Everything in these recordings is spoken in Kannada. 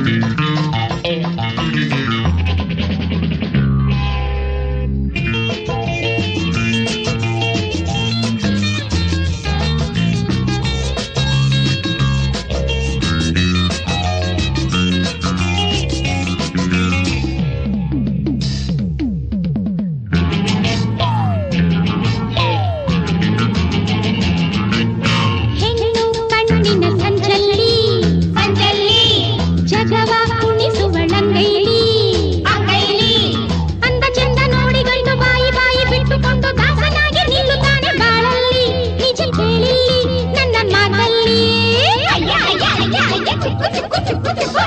ಹೆಣ್ಣು ಕಣ್ಣಿನ ಸಂಚಲ್ಲಿ ಸಂಚಲ್ಲಿ ಜಗವ ಕುಣಿಸುವಳಂಗೈಲಿ ಅಂಗೈಲಿ ಅಂದ ಚಂದ ನೋಡಿ ಗಂಡು ಬಾಯಿ ಬಾಯಿ ಬಿಟ್ಟುಕೊಂಡು ದಾಸನಾಗಿ ನಿಲ್ಲುತ್ತಾನೆ ಬಾಳಲ್ಲಿ ನಿಜ ಕೇಳಿ ನನ್ನ ಮಾತಲ್ಲಿ ಅಯ್ಯ, ಅಯ್ಯ, ಅಯ್ಯ, ಅಯ್ಯ, ಚಿಕ್ಕು, ಚಿಕ್ಕು, ಚಿಕ್ಕು, ಚಿಕ್ಕು.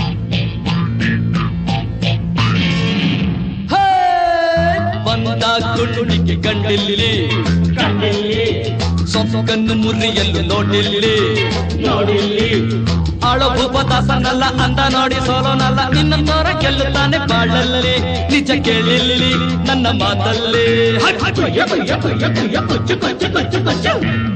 ಹೇ! ಬಂದ ಕುಂಡಿಗೆ ಗಂಡಿಲ್ಲಿ ಕಣ್ಣಿಲ್ಲಿ ಸೊಕ್ಕನ್ನು ಮುರಿಯಲು ನೋಡಿಲ್ಲಿ ನೋಡಿಲ್ಲಿ ಅಳಬು ಪದಾಸನಲ್ಲ ಅಂದ ನೋಡಿ ಸೋಲೋನಲ್ಲ ನಿನ್ನ ತೋರ ಗೆಲ್ಲುತ್ತಾನೆ ಬಾಳಲ್ಲಿ ನಿಜ ಕೇಳಿಲ್ಲಿ ನನ್ನ ಮಾತಲ್ಲಿ ಯಪ್ಪು, ಯಪ್ಪು, ಯಪ್ಪು, ಯಪ್ಪು, ಯಪ್ಪು, ಚಿಕ್ಕು, ಚಿಕ್ಕು, ಚಿಕ್ಕು, ಚಿಕ್ಕು.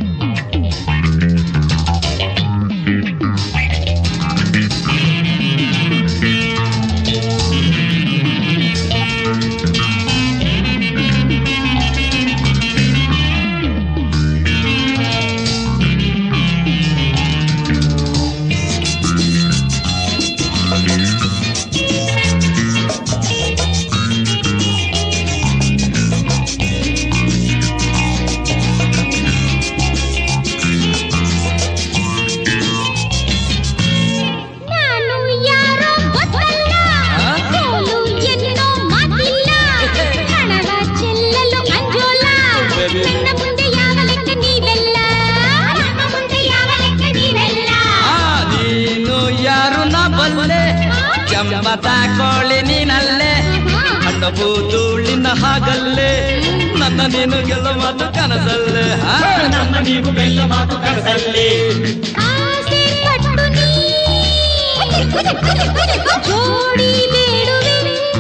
ನಾನು ಯಾರೋ ಗೊತ್ತಲ್ಲ ಆ? ಸೋಲು ಎನ್ನೋ ಮಾತಿಲ್ಲ ಹಣವ ಚೆಲ್ಲಲು ಅಂಜೋಲ್ಲ ಬೇಬಿ. ನನ್ನ ಮುಂದೆ ಯಾವ ಲೆಕ್ಕ ನೀವೆಲ್ಲ ನನ್ನ ಮುಂದೆ ಯಾವ ಲೆಕ್ಕ ನೀವೆಲ್ಲ ಆ, ನೀನು ಯಾರು ನಾ ಬಲ್ಲೆ ಕೆಂಬತ ಕೋಳಿ ನೀನಲ್ಲೇ ಹಣ್ಣು ಬೂದುಳಿನ ಹಾಗಲ್ಲೇ ನನ್ನ ನೀನು ಗೆಲ್ಲ ಮಾತು ಕನಸಲ್ಲೇ ಆ? ನಮ್ಮ ನೀವು ಬೆಲ್ಲ ಮಾತು ಕನಸಲ್ಲಿ ಆಸೆ ಪಟ್ಟು ನೀ ಜೋಡಿ ಬೇಡುವೆ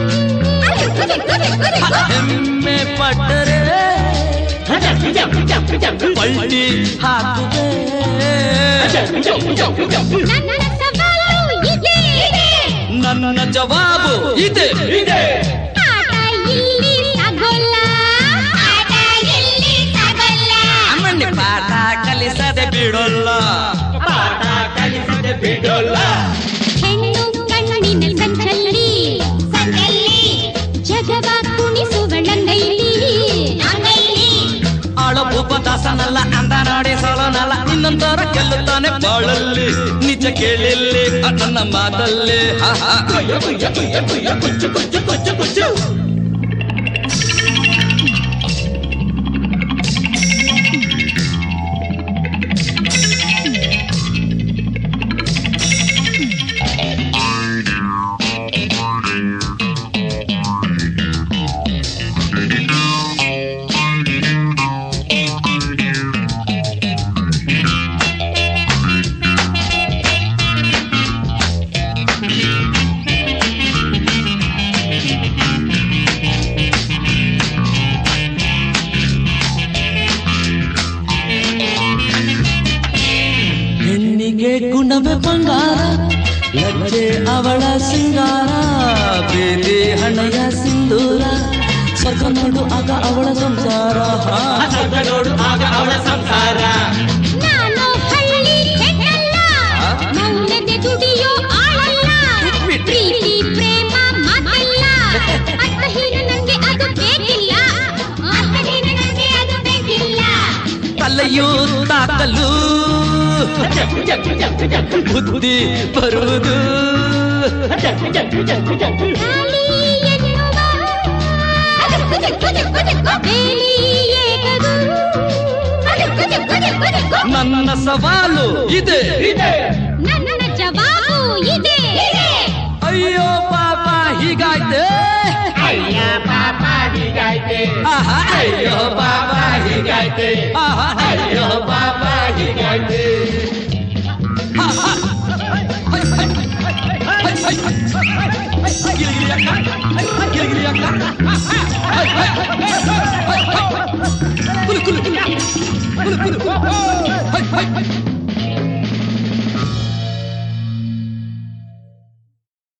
ಹೆಮ್ಮೆ ಪಟ್ಟರೆ ಜಂಪು, ಜಂಪು, ಜಂಪು, ಜಂಪು. ಪಲ್ಟಿ ಹಾಕುವೆ ಜಂಪು, ಜಂಪು, ಜಂಪು, ಜಂಪು. ನನ್ನ ಸವಾಲು ಇದೆ ನನ್ನ ಜವಾಬು ಇದೆ ಇದೆ ಆಟ ಇಲ್ಲಿ ಸಾಗೋಲ್ಲ ಆಟ ಇಲ್ಲಿ ಸಾಗೋಲ್ಲ ಅಮ್ಮಣ್ಣಿ ಪಾಠ ಕಲಿಸದೆ ಬಿಡೋಲ್ಲ ಪಾಠ ಕಲಿಸದೆ ಬಿಡೋಲ್ಲ ಹೆಣ್ಣು ಕಣ್ಣಿನ ಸಂಚಲ್ಲಿ ಸಂಚಲ್ಲಿ ಜಗವ ಕುಣಿಸುವಳಂಗೈಲಿ ಅಂಗೈಲಿ ಅಳಬು ಪದಾಸನಲ್ಲ ಅಂದ ನೋಡಿ ಸೋಲೋನಲ್ಲ ಇನ್ನೊಂದರ ಗೆಲ್ಲುತ್ತಾನೆ ಬಾಳಲ್ಲಿ ನಿಜ ಕೇಳಿಲ್ಲಿ ಆ ನನ್ನ ಮಾತಲ್ಲಿ ಹಾ, ಹಾ. ಯಪ್ಪು, ಯಪ್ಪು, ಯಪ್ಪು, ಯಪ್ಪು, ಚಿಕ್ಕು, ಚಿಕ್ಕು, ಚಿಕ್ಕು, ಚಿಕ್ಕು. ಹೆಣ್ಣಿಗೆ ಗುಣವೇ ಬಂಗಾರ ಲಜ್ಜೆ ಅವಳ ಸಿಂಗಾರ ಬೇದಿ ಹಣೆಯ ಸಿಂಧೂರ ಸ್ವರ್ಗ ನೋಡು ಆಗ ಅವಳ ಸಂಸಾರ ಹಾ. ಸ್ವರ್ಗ ನೋಡು ಆಗ ಅವಳ ಸಂಸಾರ ನಾನು ಹಳ್ಳಿ ಹೆಣ್ಣಲ್ಲ ಆ? ಮೌನದೆ ದುಡಿಯೋ ಆಳಲ್ಲ ಪ್ರೀತಿ ಪ್ರೇಮ ಮಾತಲ್ಲ ಅರ್ಥಹೀನ ನಂಗೆ ಅದು ಬೇಕಿಲ್ಲ ಅರ್ಥಹೀನ ನಂಗೆ ಅದು ಬೇಕಿಲ್ಲ ತಲೆಯು ತಾಕಲು ಜಂಪು, ಜಂಪು, ಜಂಪು, ಜಂಪು. ಬುದ್ಧಿ ಬರುವುದು ಜಂಪು, ಜಂಪು, ಜಂಪು, ಜಂಪು. ಗಾಳಿ ಎನ್ನುವ ಅದಕ್ಕು ದಿಕ್ಕು ದಿಕ್ಕು ದಿಕ್ಕು ಬೇಲಿ ಏಕದು ಅದಕ್ಕು ದಿಕ್ಕು ದಿಕ್ಕು ದಿಕ್ಕು ನನ್ನ ಸವಾಲು ಇದೆ ಇದೆ ನನ್ನ ಜವಾಬು ಇದೆ ಅಯ್ಯೋ ಪಾಪ ಹೀಗಾಯ್ತೆ ಅಯ್ಯ ಪಾಪ ಹೀಗಾಯ್ತೆ ಆಹಾ, ಅಯ್ಯೋ ಪಾಪ ಹೀಗಾಯ್ತೆ ಆಹಾ, ಅಯ್ಯೋ ಪಾಪ ಹೀಗಾಯ್ತೆ ಗಿಲಿಗಿಲಿ ಅಕ್ಕ, ಗಿಲಿಗಿಲಿ ಅಕ್ಕ. ಹೈ, ಹೈ, ಹೈ, ಹೈ, ಹೈ. ಕುಲು, ಕುಲು, ಕುಲು. ಕುಲು, ಕುಲು. ಹೈ, ಹೈ, ಹೈ.